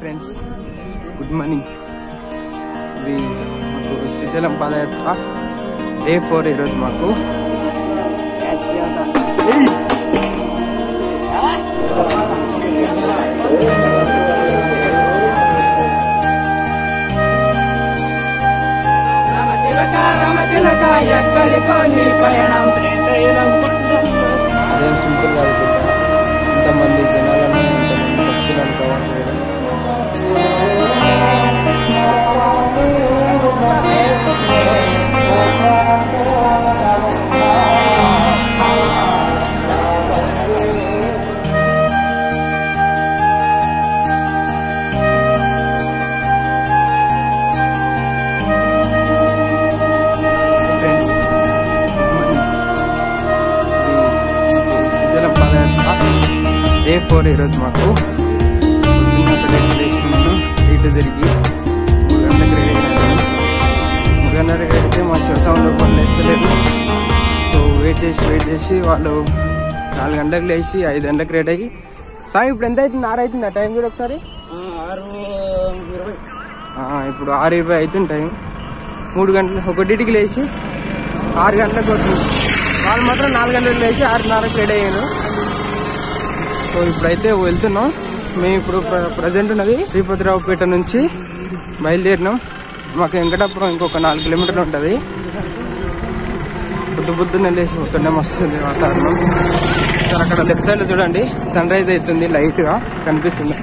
Friends good morning ఇది మాకు Srisailam padayatra day four ఈరోజు మాకు అదేం సింపుల్ కాదు బిడ్డ ఇంతమంది జనాలను ఇంతమంది భక్తులను కవర్ చేయడం friends Srisailam padayatra day four ఈరోజు మాకు పొద్దున్న పెళ్ళి లేచినాను ఇటు తిరిగి మూడు గంటలకు రెడీ అయినాను మూడు గంటలకు అయితే మా శివస్వామిలో పనులు వేస్తలేదు సో వెయిట్ చేసి వెయిట్ చేసి వాళ్ళు నాలుగు గంటలకు లేచి ఐదు గంటలకు రెడీ అయ్యి సాయి ఇప్పుడు ఎంత అవుతుంది ఆరు అవుతుంది ఆ టైం కూడా ఒకసారి ఆరు ఇరవై ఆ, ఇప్పుడు ఆరు ఇరవై అవుతుంది టైం మూడు గంటలు ఒకటింటికి లేచి ఆరు గంటలకు వస్తుంది వాళ్ళు మాత్రం నాలుగు గంటలకు లేచి ఆరున్నరకు రెడీ అయ్యాను సో ఇప్పుడైతే వెళ్తున్నాం మేము ఇప్పుడు ప్రజెంట్ ఉన్నది శ్రీపతిరావుపేట నుంచి బయలుదేరినాం మాకు వెంకటాపురం ఇంకొక నాలుగు కిలోమీటర్లు ఉంటుంది పొద్దు పొద్దున్నే లేచి పోతుండే వస్తుంది వాతావరణం సార్ అక్కడ లెఫ్ట్ సైడ్ లో చూడండి సన్ రైజ్ అవుతుంది లైట్ గా కనిపిస్తుంది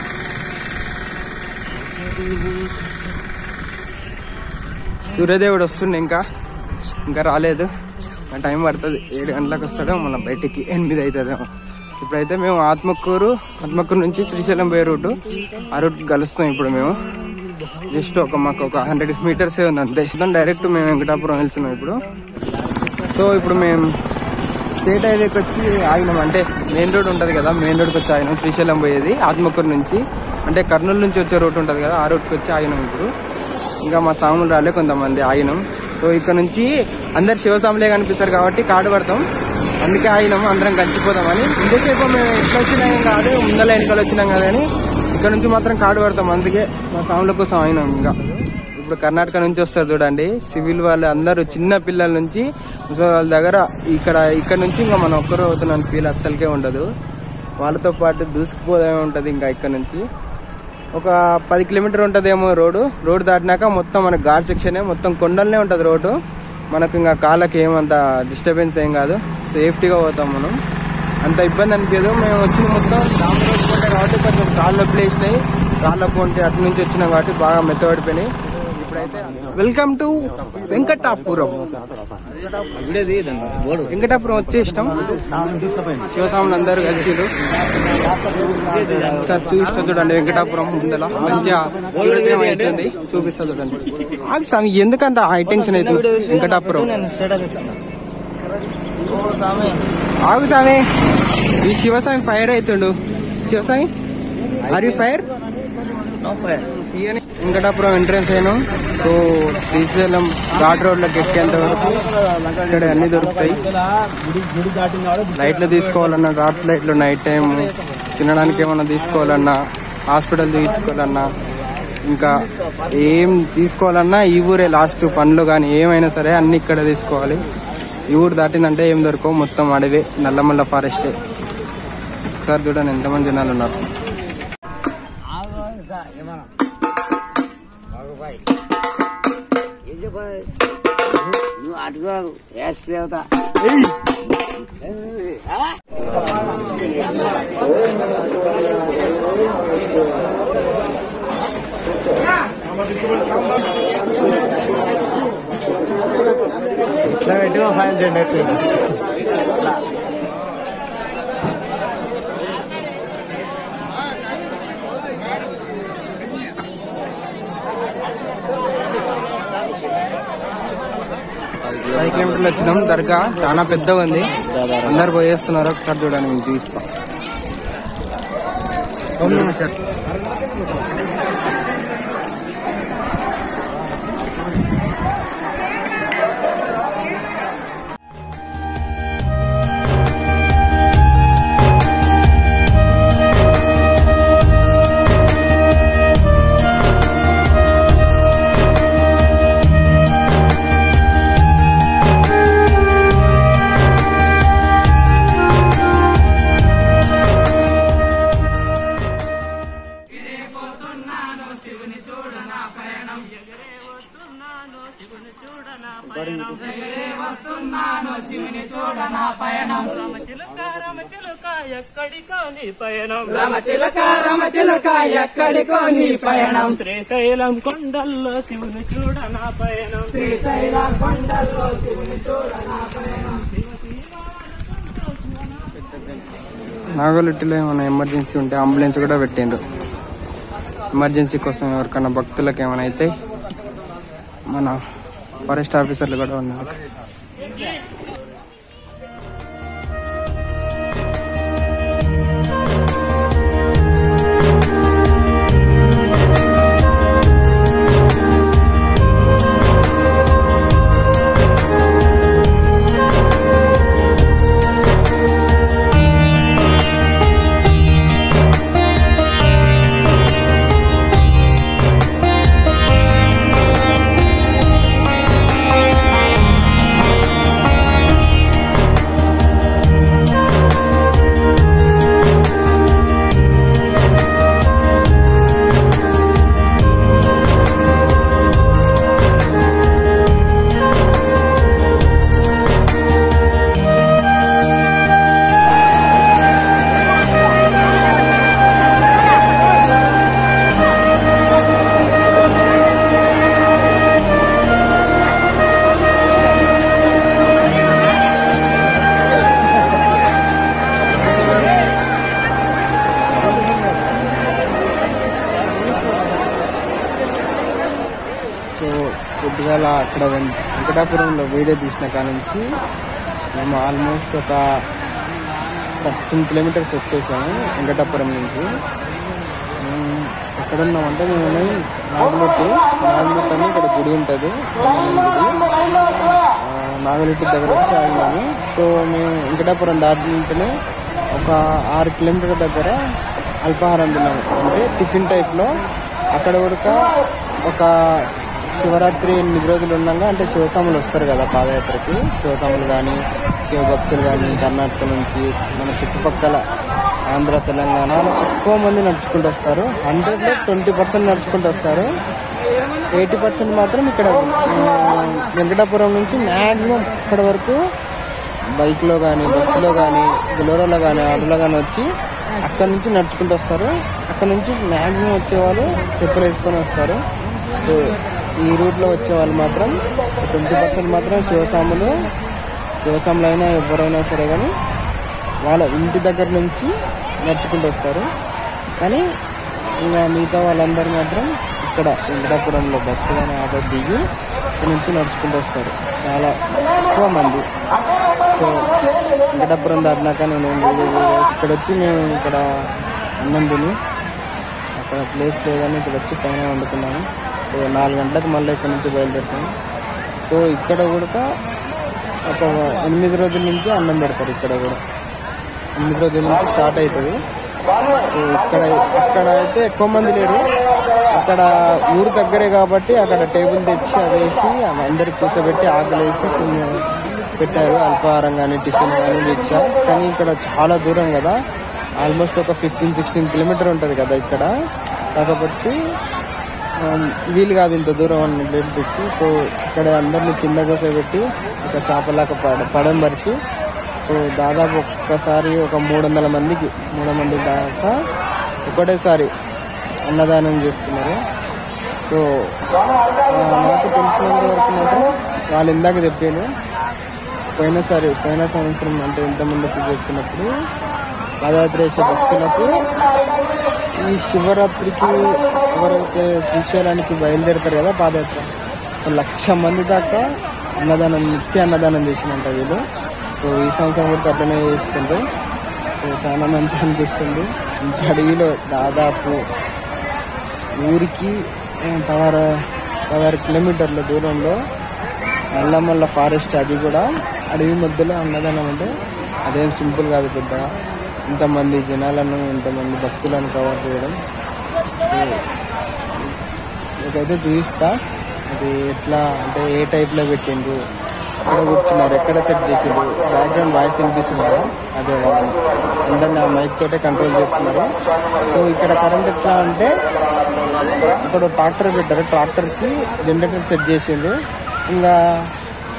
సూర్యదేవుడు వస్తుండే ఇంకా ఇంకా రాలేదు ఆ టైం పడుతుంది ఏడు గంటలకు వస్తాడో మన బయటికి ఎనిమిది అవుతుందేమో ఇప్పుడైతే మేము ఆత్మకూరు ఆత్మకూరు నుంచి శ్రీశైలం పోయే రూటు ఆ రూట్ కలుస్తాం ఇప్పుడు మేము జస్ట్ ఒక మాకు ఒక హండ్రెడ్ మీటర్స్ ఉంది అంతే డైరెక్ట్ మేము వెంకటాపురం వెళ్తున్నాం ఇప్పుడు సో ఇప్పుడు మేము స్టేట్ హైవేకి వచ్చి ఆగినాం అంటే మెయిన్ రోడ్ ఉంటుంది కదా మెయిన్ రోడ్కి వచ్చి ఆగినాం శ్రీశైలం పోయేది ఆత్మకూరు నుంచి అంటే కర్నూలు నుంచి వచ్చే రూట్ ఉంటుంది కదా ఆ రూట్కి వచ్చి ఆగినాం ఇప్పుడు ఇంకా మా సాములు రాలే కొంతమంది ఆగినాం సో ఇక్కడ నుంచి అందరు శివసాములే కనిపిస్తారు కాబట్టి కాడు పడతాం అందుకే ఆగినాం అందరం కలిసిపోదామని ఇంతసేపు మేము ఎట్లా వచ్చినాం కాదు ముందల ఎన్నికలు వచ్చినాం కదా అని ఇక్కడ నుంచి మాత్రం కాడు పడతాం అందుకే మా సాముల కోసం ఆగినాం ఇంకా ఇప్పుడు కర్ణాటక నుంచి వస్తారు చూడండి సివిల్ వాళ్ళు అందరూ చిన్న పిల్లల నుంచి ముసలి వాళ్ళ దగ్గర ఇక్కడ ఇక్కడ నుంచి ఇంకా మనం ఒక్కరు అవుతున్నాం ఫీల్ అస్సలకే ఉండదు వాళ్ళతో పాటు దూసుకుపోవడమే ఉంటుంది ఇంకా ఇక్కడ నుంచి ఒక పది కిలోమీటర్ ఉంటుందేమో రోడ్డు రోడ్డు దాటినాక మొత్తం మన ఘాట్ సెక్షనే మొత్తం కొండలనే ఉంటుంది రోడ్డు మనకు ఇంకా కాళ్ళకి ఏమంత డిస్టర్బెన్స్ ఏం కాదు సేఫ్టీగా పోతాం మనం అంత ఇబ్బంది అనిపించదు మేము వచ్చిన మొత్తం రామ్ రోడ్ కొంటే కాబట్టి కొంచెం కాళ్ళ ప్లేసినాయి కాళ్ళ పొంటి అటు నుంచి వచ్చినాం కాబట్టి బాగా మెత్తబడిపోయినాయి ఇప్పుడైతే వెల్కమ్ టు వెంకటాపురం వెంకటాపురం వచ్చేసినాం శివస్వాములు అందరూ కలిసిరు ఒకసారి చూపిస్తా చూడండి వెంకటాపురం ముందల మంచిగా సూర్యోదయం అవుతుంది చూపిస్తా చూడండి ఆగు స్వామి ఎందుకంత హై టెన్షన్ అవుతుంది వెంకటాపురం ఆగు స్వామి ఈ శివస్వామి ఫైర్ అవుతుండు Shivaswami are you fire Venkatapuram entrance అయినా సో శ్రీశైలం ఘాట్ రోడ్లకు ఎక్కేంత వరకు ఇక్కడ అన్ని దొరుకుతాయి లైట్లు తీసుకోవాలన్నా ఘాట్స్ లైట్లు నైట్ టైం తినడానికి ఏమన్నా తీసుకోవాలన్నా హాస్పిటల్ చూపించుకోవాలన్నా ఇంకా ఏం తీసుకోవాలన్నా ఈ ఊరే లాస్ట్ పనులు కానీ ఏమైనా సరే అన్ని ఇక్కడ తీసుకోవాలి ఈ ఊరు దాటిందంటే ఏం దొరకవు మొత్తం అడవే నల్లమల్ల ఫారెస్టే ఒకసారి చూడండి ఎంతమంది జనాలు ఉన్నారు నువ్వు అటుగా వేస్తా ఎట్లా సాయం చేయండి పది కిలోమీటర్లు వచ్చినాం దర్గా చాలా పెద్దగా ఉంది అందరు పోయేస్తున్నారు ఒకసారి చూడండి మేము చూస్తాం సార్ రామచిలుక రామచిలుక ఎక్కడికో నీ పయనం రామచిలక రామచిలక ఎక్కడికో నీ పయనం శ్రీశైలం కొండల్లో శివుని చూడ నా పయనం శ్రీశైల కొండల్లో శివుని చూడ నాగోలుట్టిలో ఏమైనా ఎమర్జెన్సీ ఉంటే అంబులెన్స్ కూడా పెట్టిండ్రు ఎమర్జెన్సీ కోసం ఎవరికైనా భక్తులకు ఏమైనా అయితే మన ఫారెస్ట్ ఆఫీసర్లు కూడా ఉన్నారు సో పొద్దుగాల అక్కడ వెం- వెంకటాపురంలో వీడియో తీసిన కాడ నుంచి మేము ఆల్మోస్ట్ ఒక థర్టీన్ కిలోమీటర్స్ వచ్చేసాము వెంకటాపురం నుంచి ఉమ్, ఎక్కడ ఉన్నామంటే మేము నాగలొట్టి నాగలొట్టి అని ఇక్కడ గుడి ఉంటుంది నాగలొట్టి దగ్గర వచ్చి ఆగినాము సో మేము వెంకటాపురం దాటినంటేనే ఒక ఆరు కిలోమీటర్ల దగ్గర అల్పాహారం తిన్నాము అంటే టిఫిన్ టైప్లో అక్కడ కూడా ఒక శివరాత్రి ఎనిమిది రోజులు ఉండగా అంటే శివస్వాములు వస్తారు కదా పాదయాత్రకి శివస్వాములు కానీ శివభక్తులు కానీ కర్ణాటక నుంచి మన చుట్టుపక్కల ఆంధ్ర తెలంగాణ ఎక్కువ మంది నడుచుకుంటూ వస్తారు హండ్రెడ్లో ట్వంటీ పర్సెంట్ నడుచుకుంటూ వస్తారు ఎయిటీ పర్సెంట్ మాత్రం ఇక్కడ ఆ, వెంకటాపురం నుంచి మ్యాక్సిమం ఇక్కడ వరకు బైక్లో కానీ బస్సులో కానీ బులోరోలో కానీ ఆటోలో కానీ వచ్చి అక్కడ నుంచి నడుచుకుంటూ వస్తారు అక్కడ నుంచి మ్యాక్సిమం వచ్చేవాళ్ళు చెప్పులు వేసుకొని వస్తారు సో ఈ రూట్లో వచ్చే వాళ్ళు మాత్రం ట్వంటీ పర్సెంట్ మాత్రం శివస్వాములు శివస్వాములు అయినా ఎవరైనా సరే కానీ వాళ్ళ ఇంటి దగ్గర నుంచి నడుచుకుంటూ వస్తారు కానీ ఇంకా మిగతా వాళ్ళందరూ మాత్రం ఇక్కడ వెంకటాపురంలో బస్సు కానీ ఆటో దిగి ఇక్కడ నుంచి నడుచుకుంటూ వస్తారు చాలా ఎక్కువ మంది సో వెంకటాపురం దాటినాక నేను ఇక్కడ వచ్చి మేము ఇక్కడ అన్నం తిని అక్కడ ప్లేస్ లేదని ఇక్కడ వచ్చి పైన వండుకున్నాము సో నాలుగు గంటలకు మళ్ళీ ఇక్కడ నుంచి బయలుదేరుతాము సో ఇక్కడ కూడా ఒక ఎనిమిది రోజుల నుంచి అన్నం పెడతారు ఇక్కడ కూడా ఎనిమిది రోజుల నుంచి స్టార్ట్ అవుతుంది సో ఇక్కడ అక్కడ అయితే ఎక్కువ మంది లేరు అక్కడ ఊరు దగ్గరే కాబట్టి అక్కడ టేబుల్ తెచ్చి అవి వేసి అందరికి కూర్చోబెట్టి ఆకలి వేసి తిన్న- పెట్టారు అల్పాహారం కానీ టిఫిన్ కానీ భిక్ష కానీ ఇక్కడ చాలా దూరం కదా ఆల్మోస్ట్ ఒక ఫిఫ్టీన్ సిక్స్టీన్ కిలోమీటర్ ఉంటుంది కదా ఇక్కడ కాబట్టి ఆ, వీలు కాదు ఇంత దూరం అన్న ప్లేట్ తెచ్చి సో ఇక్కడ అందరిని కింద కూర్చోబెట్టి ఒక చేపలాగా పడ పడం పరిచి సో దాదాపు ఒక్కసారి ఒక మూడు వందల మందికి మూడు మంది దాకా ఒకటేసారి అన్నదానం చేస్తున్నారు సో ఆ, నాకు తెలిసినంత వరకు మాత్రం వాళ్ళు ఇందాక చెప్పాను పోయినసారి పోయిన సంవత్సరం అంటే ఇంతమందికి చెప్పినప్పుడు పాదయాత్ర చేసే భక్తులకు ఈ శివరాత్రికి ఎవరైతే శ్రీశైలానికి బయలుదేరతారు కదా పాదయాత్ర ఒక లక్ష మంది దాకా అన్నదానం నిత్య అన్నదానం చేసినంట వీళ్ళు సో ఈ సంవత్సరం కూడా అట్లనే చేస్తుంటే సో చాలా మంచిగా అనిపిస్తుంది ఇంత అడవిలో దాదాపు ఊరికి ఏ, పదహారు పదహారు కిలోమీటర్ల దూరంలో నల్లమల్ల ఫారెస్ట్ అది కూడా అడవి మధ్యలో అన్నదానం అంటే అదేం సింపుల్ కాదు పెద్దగా ఇంతమంది జనాలను ఇంతమంది భక్తులను కవర్ చేయడం సో, మీకైతే చూపిస్తా అది ఎట్లా అంటే ఏ టైప్లో పెట్టిండ్రు ఎక్కడ కూర్చున్నారు ఎక్కడ సెట్ చేసిండ్రు బ్యాక్గ్రౌండ్ వాయిస్ వినిపిస్తుంది కదా అదే వాళ్ళు అందరిని ఆ మైక్ తోటే కంట్రోల్ చేస్తున్నారు సో ఇక్కడ కరెంట్ ఎట్లా అంటే ఇక్కడ ట్రాక్టర్ పెట్టారు ట్రాక్టర్ కి జనరేటర్ సెట్ చేసిండ్రు ఇంకా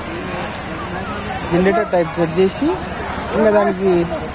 జనరేటర్ టైప్ సెట్ చేసి ఇంకా దానికి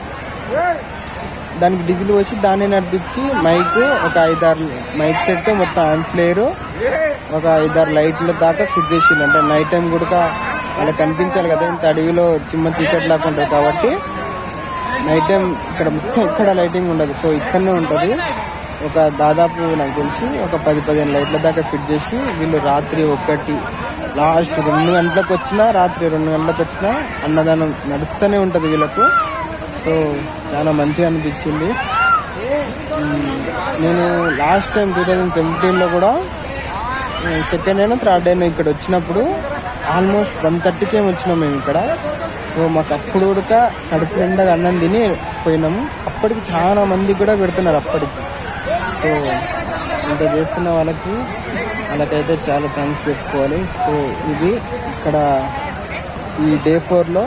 దానికి డీజిల్ పోసి దాన్ని నడిపించి మైక్ ఒక ఐదారు మైక్ సెట్ మొత్తం ఆంప్లేయర్ ఒక ఐదారు లైట్ల దాకా ఫిట్ చేసిండు అంటే నైట్ టైం కూడా వాళ్ళకి కనిపించాలి కదా ఇంత అడవిలో చిమ్మ చీకటి లాగా ఉంటుంది కాబట్టి నైట్ టైం ఇక్కడ మొత్తం ఇక్కడ లైటింగ్ ఉండదు సో ఇక్కడనే ఉంటుంది ఒక దాదాపు నాకు తెలిసి ఒక పది పదిహేను లైట్ల దాకా ఫిట్ చేసి వీళ్ళు రాత్రి ఒకటి లాస్ట్ రెండు గంటలకు వచ్చినా రాత్రి రెండు గంటలకు వచ్చినా అన్నదానం నడుస్తూనే ఉంటుంది వీళ్ళకు సో చాలా మంచిగా అనిపించింది ఉమ్, నేను లాస్ట్ టైం టూ థౌజండ్ సెవెంటీన్లో కూడా సెకండ్ అయినా థర్డ్ అయినా ఇక్కడ వచ్చినప్పుడు ఆల్మోస్ట్ వన్ థర్టీకి ఏమి వచ్చినాం మేము ఇక్కడ సో మాకు అప్పుడు కూడా కడుపు నిండా అన్నం తిని పోయినాము అప్పటికి చాలా మంది కూడా పెడుతున్నారు అప్పటికి సో ఇంత చేస్తున్న వాళ్ళకి వాళ్ళకైతే చాలా థ్యాంక్స్ చెప్పుకోవాలి సో ఇది ఇక్కడ ఈ డే ఫోర్లో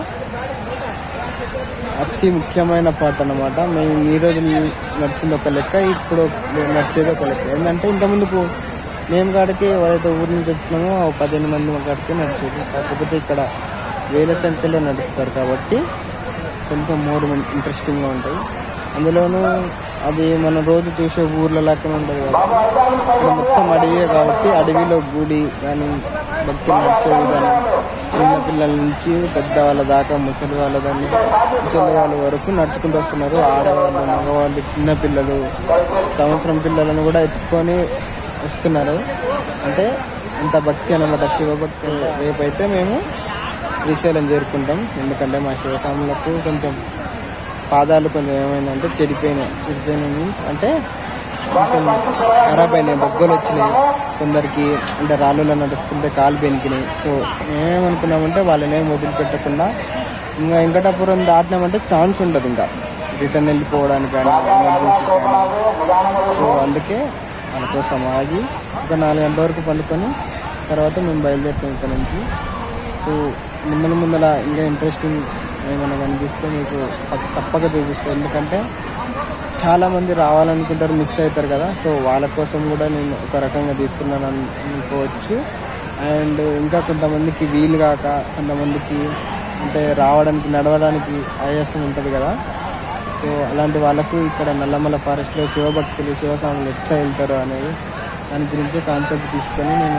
అతి ముఖ్యమైన పాట అన్నమాట మేము ఈ రోజు నడిచింది ఒక లెక్క ఇప్పుడు నడిచేది ఒక లెక్క ఏంటంటే ఇంత ముందుకు మేము కాడికి ఎవరైతే ఊరి నుంచి వచ్చినామో ఓ పదిహేను మంది కాడికి నడిచేది కాకపోతే ఇక్కడ వేల సంఖ్యలో నడుస్తారు కాబట్టి కొంచెం మోర్ ఇంట్రెస్టింగ్గా ఉంటాయి అందులోనూ అది మనం రోజు చూసే ఊర్ల లాగానే ఉంటుంది కదా ఇక్కడ మొత్తం అడవియే కాబట్టి అడవిలో గుడి కానీ భక్తి నడిచే విధానం చిన్న పిల్లల నుంచి పెద్ద వాళ్ళ దాకా ముసలి వాళ్ళ దాన్ని ముసలి వాళ్ళ వరకు నడుచుకుంటూ వస్తున్నారు ఆడవాళ్ళు మగవాళ్ళు చిన్న పిల్లలు సంవత్సరం పిల్లలను కూడా ఎత్తుకొని వస్తున్నారు అంటే అంత భక్తి అన్నమాట శివభక్తి రేపైతే మేము శ్రీశైలం చేరుకుంటాం ఎందుకంటే మా శివస్వాములకు కొంచెం పాదాలు కొంచెం ఏమైందంటే చెడిపోయినాయి చెడిపోయినాయి మీన్స్ అంటే కొంచెం ఖరాబ్ అయినాయి బొగ్గలు వచ్చినాయి కొందరికి అంటే రాళ్ళలో నడుస్తుంటే కాలు పెనికినాయి సో మేమేమనుకున్నామంటే వాళ్ళని ఏం వదిలిపెట్టకుండా ఇంకా వెంకటాపురం దాటినామంటే ఛాన్స్ ఉండదు ఇంకా రిటర్న్ వెళ్ళిపోవడానికి కానీ ఎమర్జెన్సీ కానీ సో అందుకే వాళ్ళ కోసం ఆగి ఒక నాలుగు గంటల వరకు పండుకొని తర్వాత మేము బయలుదేరుతాం ఇక్కడ నుంచి సో ముందర ముందర ఇంకా ఇంట్రెస్టింగ్ ఏమైనా కనిపిస్తే మీకు పక్క- తప్పక చూపిస్తాను ఎందుకంటే చాలా మంది రావాలనుకుంటారు మిస్ అవుతారు కదా సో వాళ్ళ కోసం కూడా నేను ఒక రకంగా తీస్తున్నాను అను- అనుకోవచ్చు అండ్ ఇంకా కొంతమందికి వీలు కాక కొంతమందికి అంటే రావడానికి నడవడానికి ఆయాసం ఉంటుంది కదా సో అలాంటి వాళ్ళకు ఇక్కడ నల్లమల ఫారెస్ట్లో శివభక్తులు శివస్వాములు ఎట్లా వెళ్తారు అనేది దాని గురించి కాన్సెప్ట్ తీసుకొని నేను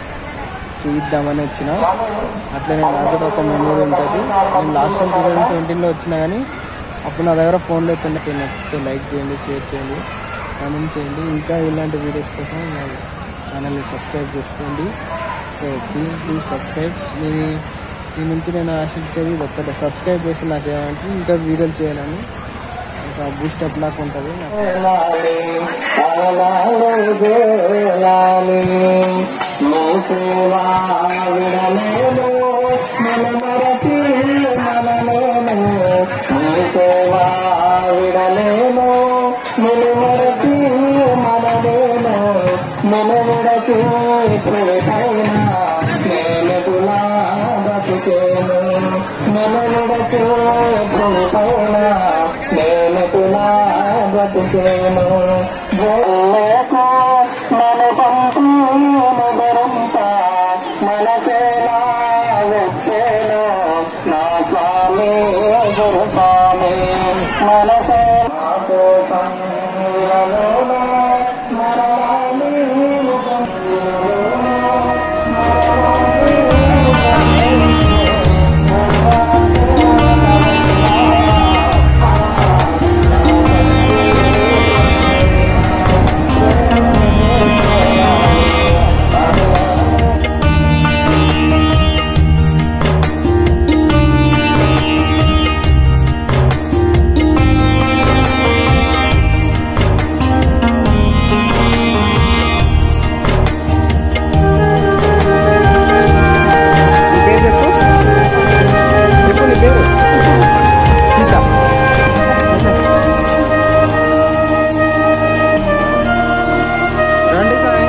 చూపిద్దామని వచ్చిన అట్లనే నాకు కూడా ఒక మెమరీ ఉంటుంది నేను లాస్ట్ టైం టూ థౌజండ్ సెవెంటీన్లో వచ్చినా కానీ అప్పుడు నా దగ్గర ఫోన్ లేకుండా నచ్చితే లైక్ చేయండి షేర్ చేయండి కామెంట్ చేయండి ఇంకా ఇలాంటి వీడియోస్ కోసం నా ఛానల్ని సబ్స్క్రైబ్ చేసుకోండి సో ప్లీజ్ ప్లీజ్ సబ్స్క్రైబ్ మీ మీ నుంచి నేను ఆశించేది ఇది ఒక్కటే సబ్స్క్రైబ్ చేసి నాకు ఏమంటే ఇంకా వీడియోలు చేయాలని ఒక బూస్టప్ లాగా ఉంటుంది నీ పేరు చెప్పు చెప్పు నీ పేరు సీత రండి సాయి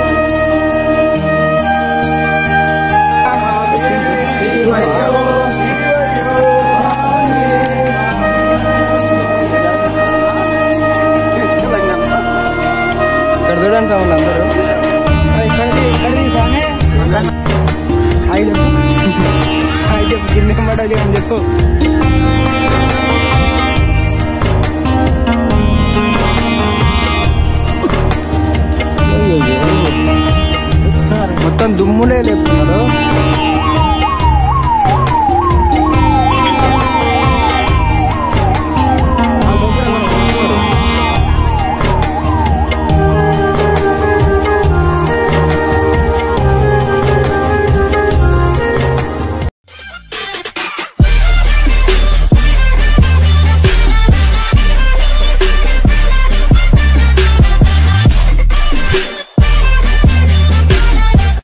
ఇక్కడ చూడండి సార్ అందరూ హాయ్ చెప్పు. హాయ్ చెప్పు కింద ఏం పడాలి అని చెప్పు మొత్తం దుమ్ములే లేపుతున్నారు